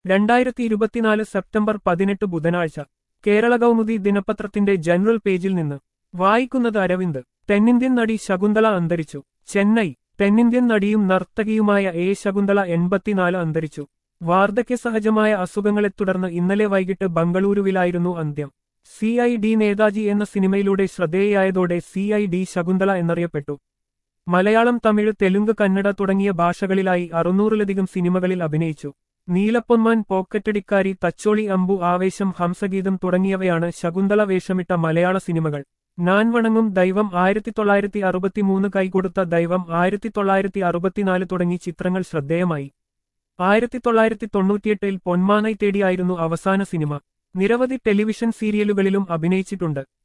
രണ്ടായിരത്തി ഇരുപത്തിനാല് സെപ്റ്റംബർ പതിനെട്ട് ബുധനാഴ്ച കേരള കൗമുദി ദിനപത്രത്തിന്റെ ജനറൽ പേജിൽ നിന്ന് വായിക്കുന്നത് അരവിന്ദ് തെന്നിന്ത്യൻ നടി ശകുന്തള അന്തരിച്ചു ചെന്നൈ തെന്നിന്ത്യൻ നടിയും നർത്തകിയുമായ എ ശകുന്തള എൺപത്തിനാല് അന്തരിച്ചു വാർദ്ധക്യസഹജമായ അസുഖങ്ങളെ തുടർന്ന് ഇന്നലെ വൈകിട്ട് ബംഗളൂരുവിലായിരുന്നു അന്ത്യം സി ഐ ഡി നേതാജി എന്ന സിനിമയിലൂടെ ശ്രദ്ധേയായതോടെ സി ഐ ഡി ശകുന്തള എന്നറിയപ്പെട്ടു മലയാളം തമിഴ് തെലുങ്ക് കന്നഡ തുടങ്ങിയ ഭാഷകളിലായി അറുന്നൂറിലധികം സിനിമകളിൽ അഭിനയിച്ചു നീലപ്പൊന്മാൻ പോക്കറ്റടിക്കാരി തച്ചോളി അമ്പു ആവേശം ഹംസഗീതം തുടങ്ങിയവയാണ് ശകുന്തള വേഷമിട്ട മലയാള സിനിമകൾ ഞാൻ വണങ്ങും ദൈവം ആയിരത്തി തൊള്ളായിരത്തി അറുപത്തിമൂന്ന് കൈകൊടുത്ത ദൈവം ആയിരത്തി തൊള്ളായിരത്തി അറുപത്തിനാല് തുടങ്ങി ചിത്രങ്ങൾ ശ്രദ്ധേയമായി ആയിരത്തി തൊള്ളായിരത്തി തൊണ്ണൂറ്റിയെട്ടിൽ പൊന്മാനൈ തേടിയായിരുന്നു അവസാന സിനിമ നിരവധി ടെലിവിഷൻ സീരിയലുകളിലും അഭിനയിച്ചിട്ടുണ്ട്